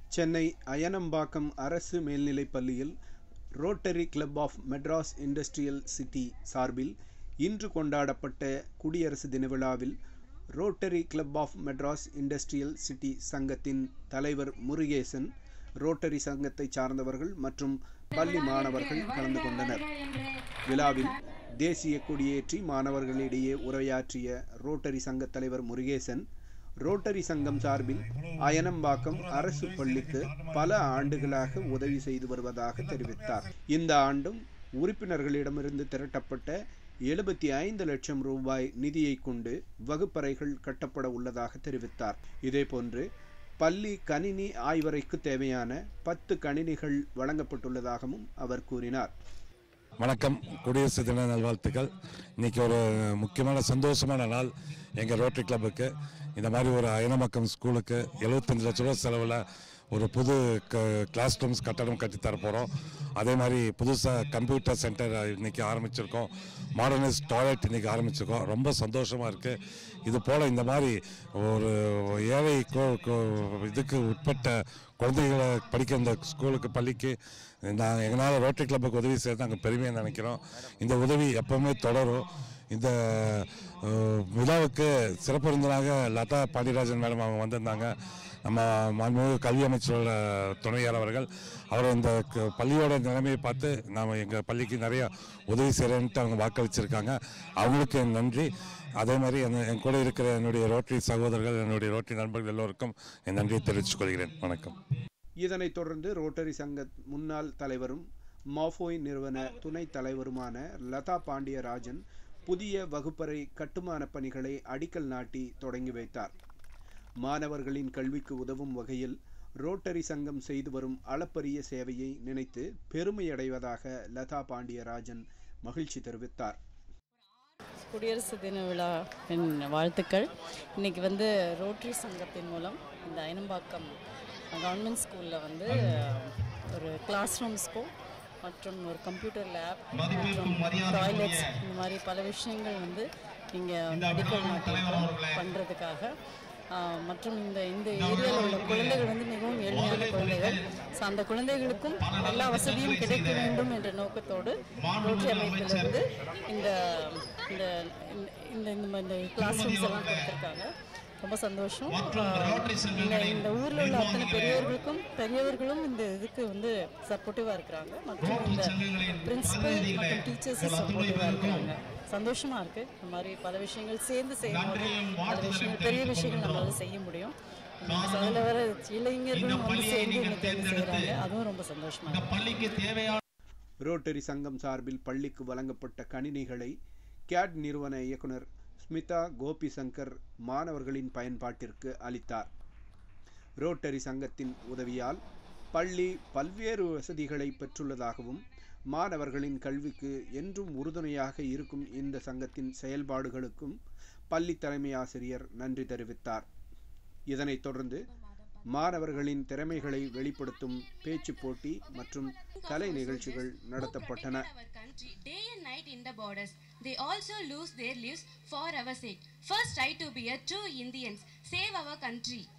சென்னை அயனம்பாக்கம் அரசு மேல்நிலைப் பள்ளியில் Rotary Club of Madras Industrial City சார்பில் இன்று கொண்டாடப்பட்ட குடியரசு தின விழாவில் Rotary Club of Madras Industrial City சங்கத்தின் தலைவர் முருகேசன் ரோட்டரி சங்கத்தை சார்ந்தவர்கள் மற்றும் பள்ளி மாணவர்கள் கலந்து கொண்டனர் விழாவில் தேசிய கொடியேற்றி மாணவர்களிடையே உரையாற்றிய ரோட்டரி சங்க தலைவர் முருகேசன் ரோட்டரி சங்கம் சார்பில் அயனம்பாக்கம் அரசு பள்ளிக்கு பல ஆண்டுகளாக உதவி செய்து வருவதாக தெரிவித்தார் இந்த ஆண்டும் உறுப்பினர்களிடமிருந்து திரட்டப்பட்ட எழுபத்தி ஐந்து லட்சம் ரூபாய் நிதியை கொண்டு வகுப்பறைகள் கட்டப்பட உள்ளதாக தெரிவித்தார் இதேபோன்று பள்ளி கணினி ஆய்வறைக்கு தேவையான பத்து கணினிகள் வழங்கப்பட்டுள்ளதாகவும் அவர் கூறினார் வணக்கம் குடியரசு தின நல்வாழ்த்துக்கள் இன்னைக்கு ஒரு முக்கியமான சந்தோஷமான நாள் எங்கள் ரோட்டரி கிளப்புக்கு இந்த மாதிரி ஒரு அயனமக்கம் ஸ்கூலுக்கு எழுபத்தஞ்சு லட்ச ரூபா செலவில் ஒரு புது க கிளாஸ் ரூம்ஸ் கட்டடம் கட்டித்தர போகிறோம் அதே மாதிரி புதுசாக கம்ப்யூட்டர் சென்டர் இன்னைக்கு ஆரம்பிச்சிருக்கோம் மாடர்னைஸ் டாய்லெட் இன்னைக்கு ஆரம்பிச்சிருக்கோம் ரொம்ப சந்தோஷமாக இருக்குது இது போல் இந்த மாதிரி ஒரு ஏழை கோ- கோ- இதுக்கு உட்பட்ட குழந்தைகளை படிக்க இந்த ஸ்கூலுக்கு பள்ளிக்கு நான் எங்களால் ரோட்டரி கிளப்புக்கு உதவி செய்யறது நாங்கள் பெருமையாக நினைக்கிறோம் இந்த உதவி எப்பவுமே தொடரும் இந்த அஹ், விழாவுக்கு சிறப்பு விருந்தினராக லதா பாண்டியராஜன் மேடம் அவங்க வந்திருந்தாங்க நம்ம மாண்புமிகு கல்வி அமைச்சரோட துணையார் அவர்கள் அவர் இந்த க- பள்ளியோட நிலைமையை பார்த்து நாம் எங்கள் பள்ளிக்கு நிறைய உதவி செய்கிறேன்ட்டு அவங்க வாக்களிச்சிருக்காங்க அவங்களுக்கு என் நன்றி அதே மாதிரி என் என் கூட இருக்கிற என்னுடைய ரோட்டரி சகோதரர்கள் என்னுடைய ரோட்டரி நண்பர்கள் எல்லோருக்கும் என் நன்றியை தெரிவித்துக் கொள்கிறேன் வணக்கம் இதனைத் தொடர்ந்து ரோட்டரி சங்க முன்னாள் தலைவரும் மாஃபோய் நிறுவன துணைத் தலைவருமான லதா பாண்டியராஜன் புதிய வகுப்பறை கட்டுமான பணிகளை அடிக்கல் நாட்டி தொடங்கி வைத்தார் மாணவர்களின் கல்விக்கு உதவும் வகையில் ரோட்டரி சங்கம் செய்து வரும் அளப்பரிய சேவையை நினைத்து பெருமையடைவதாக லதா பாண்டியராஜன் மகிழ்ச்சி தெரிவித்தார் குடியரசு தின விழாவின் வாழ்த்துக்கள் இன்னைக்கு வந்து ரோட்டரி சங்கத்தின் மூலம் இந்த அயனம்பாக்கம் கவர்மெண்ட் ஸ்கூலில் வந்து ஒரு கிளாஸ் ரூம்ஸ்க்கும் மற்றும் ஒரு கம்ப்யூட்டர் லேப் மற்றும் டாய்லெட்ஸ் இந்த மாதிரி பல விஷயங்கள் வந்து இங்கே அடிக்கல் நாட்டியிருக்கோம் பண்ணுறதுக்காக ஆஹ் மற்றும் இந்த இந்த ஏரியாவில் உள்ள குழந்தைகள் வந்து மிகவும் ஏழ்மையான குழந்தைகள் ஸோ அந்த குழந்தைகளுக்கும் எல்லா வசதியும் கிடைக்க வேண்டும் என்ற நோக்கத்தோடு ரோட்டரி அமைப்பிலிருந்து இந்த இந்த இந்த இந்த இந்த கிளாஸ் ரூம்ஸ் எல்லாம் கொடுத்துருக்காங்க ரொம்ப சந்தோஷம் ஆஹ் இந்த இந்த ஊரில் உள்ள அத்தனை பெரியவர்களுக்கும் பெரியவர்களும் இந்த இதுக்கு வந்து சப்போர்ட்டிவாக இருக்கிறாங்க மற்றும் இந்த பிரின்சிபல் மற்றும் டீச்சர்ஸும் சப்போர்ட்டிவாக இருக்கிறாங்க சந்தோஷமா இருக்கு இந்த மாதிரி பல விஷயங்கள் சேர்ந்து செய்யும்போது பல விஷயங்கள் பெரிய விஷயங்கள் நம்மளால செய்ய முடியும் அதில் வர இளைஞர்களும் வந்து சேர்ந்து இன்னைக்கு வந்து செய்கிறாங்க அதுவும் ரொம்ப சந்தோஷமா இருக்கு ரோட்டரி சங்கம் சார்பில் பள்ளிக்கு வழங்கப்பட்ட கணினிகளை கேட் நிறுவன இயக்குனர் ஸ்மிதா கோபி சங்கர் மாணவர்களின் பயன்பாட்டிற்கு அளித்தார் ரோட்டரி சங்கத்தின் உதவியால் பள்ளி பல்வேறு வசதிகளை பெற்றுள்ளதாகவும் மாணவர்களின் கல்விக்கு என்றும் உறுதுணையாக இருக்கும் இந்த சங்கத்தின் செயல்பாடுகளுக்கும் பள்ளி தலைமை ஆசிரியர் நன்றி தெரிவித்தார் இதனைத் தொடர்ந்து மாணவர்களின் திறமைகளை வெளிப்படுத்தும் பேச்சு போட்டி மற்றும் கலை நிகழ்ச்சிகள் நடத்தப்பட்டன our country day and night in the borders. They also lose their lives for our sake. First, try to be a true Indians. Save our country.